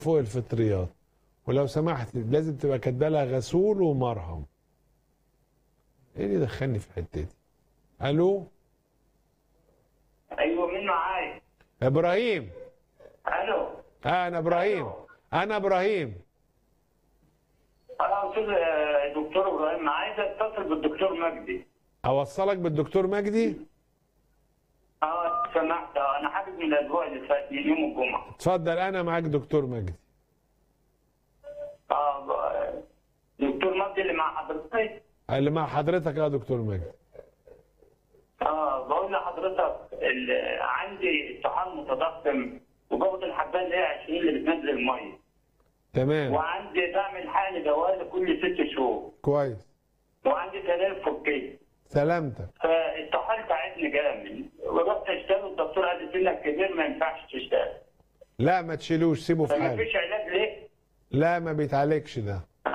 فوق الفطريات ولو سمحت لازم تبقى كاتبه لها غسول ومرهم ايه اللي دخلني في الحته دي الو ايوه مين معايا ابراهيم الو آه انا ابراهيم انا ابراهيم انا استاذ آه، دكتور ابراهيم عايز اتصل بالدكتور مجدي اوصلك بالدكتور مجدي اه سمحت آه، انا حاجز من الاسبوع اللي فات من يوم الجمعه اتفضل انا معاك دكتور مجدي اه ب- دكتور مجدي اللي مع حضرتك اللي مع حضرتك يا دكتور مجدي اه بقول لحضرتك ال- عندي طحال متضخم وباخد الحبايه اللي هي 20 اللي بتنزل الميه تمام وعندي بعمل حقن دوالي كل ست شهور كويس وعندي تلف في الكلى سلامتك فالطحال تعبني جامد ورحت اشتغل الدكتور قال لي سنك كبير ما ينفعش تشتغل لا ما تشيلوش سيبه في فما حاله فيش علاج ليه؟ لا ما بيتعالجش ده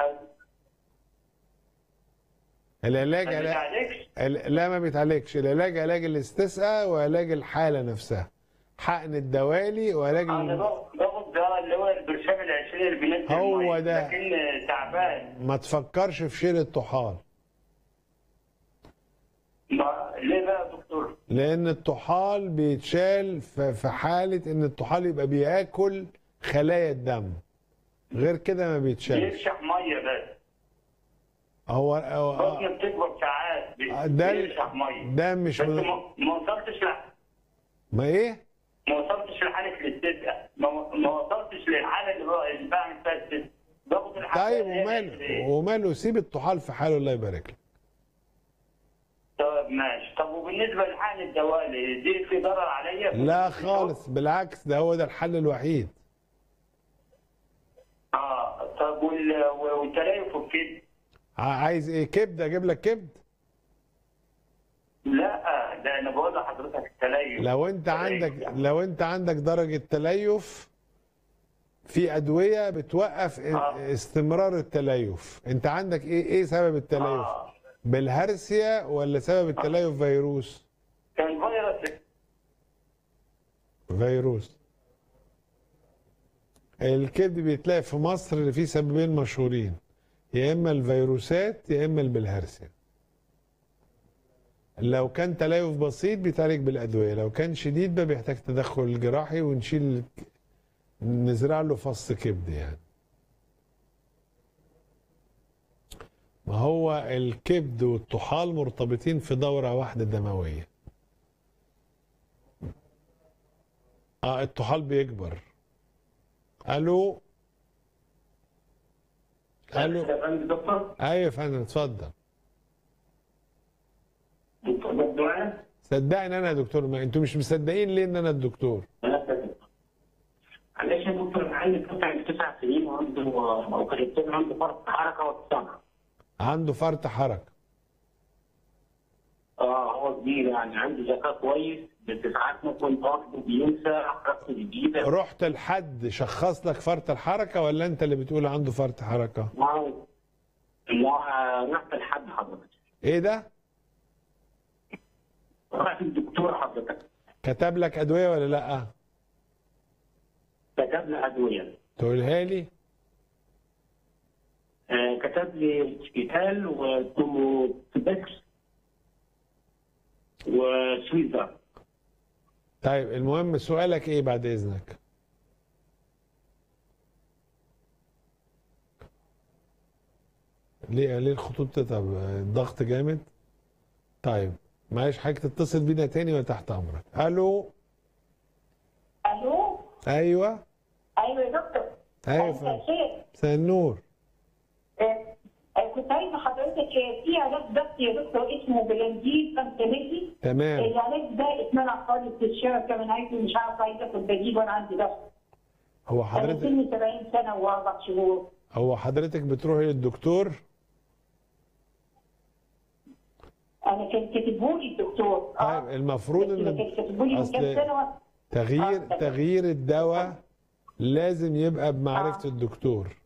العلاج ما علاج بيتعالجش ال- لا ما بيتعالجش العلاج علاج الاستسقاء وعلاج الحاله نفسها حقن الدوالي وعلاج انا ال... باخد باخد ده اللي هو البرشام العشرين اللي بينزل هو المية، ده. لكن تعبان ما تفكرش في شيل الطحال ما- ليه بقى يا دكتور؟ لان الطحال بيتشال ف- في حاله ان الطحال يبقى بياكل خلايا الدم غير كده ما بيتشالش بيرشح ميه بس هو هو- بطني بتكبر ساعات بي- ده بيرشح ميه ده مش بس من... ما ما وصلتش ل- ما ايه ما وصلتش لحاله الاستسقاء ما ما وصلتش للحاله اللي بقى- اللي بعمل فيها الاستسقاء باخد الحاجات طيب اللي هي وماله العشرين. وماله سيب الطحال في حاله الله يبارك لك طب ماشي طب وبالنسبه لحقن الدوالي دي في ضرر عليا؟ لا خالص بالعكس ده هو ده الحل الوحيد اه طب وال- والتليف والكبد ع- عايز ايه كبده اجيب لك كبد لا ده انا بقول لحضرتك التليف لو انت عندك لو انت عندك درجه تليف في ادويه بتوقف آه. استمرار التليف انت عندك ايه ايه سبب التليف آه. بالهرسيا ولا سبب التليف فيروس كان فيروس فيروس الكبد بيتلاقي في مصر اللي فيه سببين مشهورين يا اما الفيروسات يا اما البلهارسيا لو كان تليف بسيط بيتعالج بالادويه لو كان شديد بقى بيحتاج تدخل جراحي ونشيل نزرع له فص كبد يعني ما هو الكبد والطحال مرتبطين في دوره واحده دمويه اه الطحال بيكبر الو الو يا فندم دكتور ايوه يا فندم اتفضل دكتور بدوان صدقني انا يا دكتور ما انتوا مش مصدقين ليه ان انا الدكتور معلش يا دكتور انا عندي طفل عنده تسع سنين وعنده او كان عنده فرط حركه وتصنع عنده فرط حركه اه هو كبير يعني عنده ذكاء كويس بس ساعات ممكن برضه بينسى حركته الجديده رحت لحد شخص لك فرط الحركه ولا انت اللي بتقول عنده فرط حركه ما ما رحت لحد حضرتك ايه ده رحت الدكتور حضرتك كتب لك ادويه ولا لا كتب لي ادويه تقولها لي آه كتب لي سبيتال وتوموتبكس وسويزر طيب المهم سؤالك ايه بعد اذنك ليه ليه الخطوط تتعب الضغط جامد طيب معلش حضرتك تتصل بينا تاني وتحت امرك الو الو ايوه ايوه يا دكتور ايوه يا مساء فندم الخير مساء النور آه، آه، كنت عايزه حضرتك آه، في علاج ضغط يا دكتور اسمه بلانجيل فانتاميكي تمام العلاج ده اتمنع خالص في الشارع كمان عايزه مش عارفه عايزه اخد بديل وانا عندي ضغط هو انا حضرتك سني 70 سنه واربع شهور هو حضرتك بتروحي للدكتور انا كان كاتبه لي الدكتور طيب المفروض بس ان كان كاتبه لي من أصل- كام سنه تغيير آه. تغيير الدواء لازم يبقى بمعرفة آه. الدكتور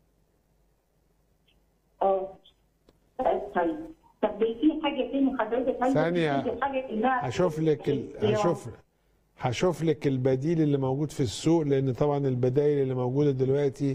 اه طيب طب في حاجه تاني حضرتك عايزه ثانية. تدي حاجه انها هشوف لك ال... هشوف هشوف لك البديل اللي موجود في السوق لان طبعا البدائل اللي موجوده دلوقتي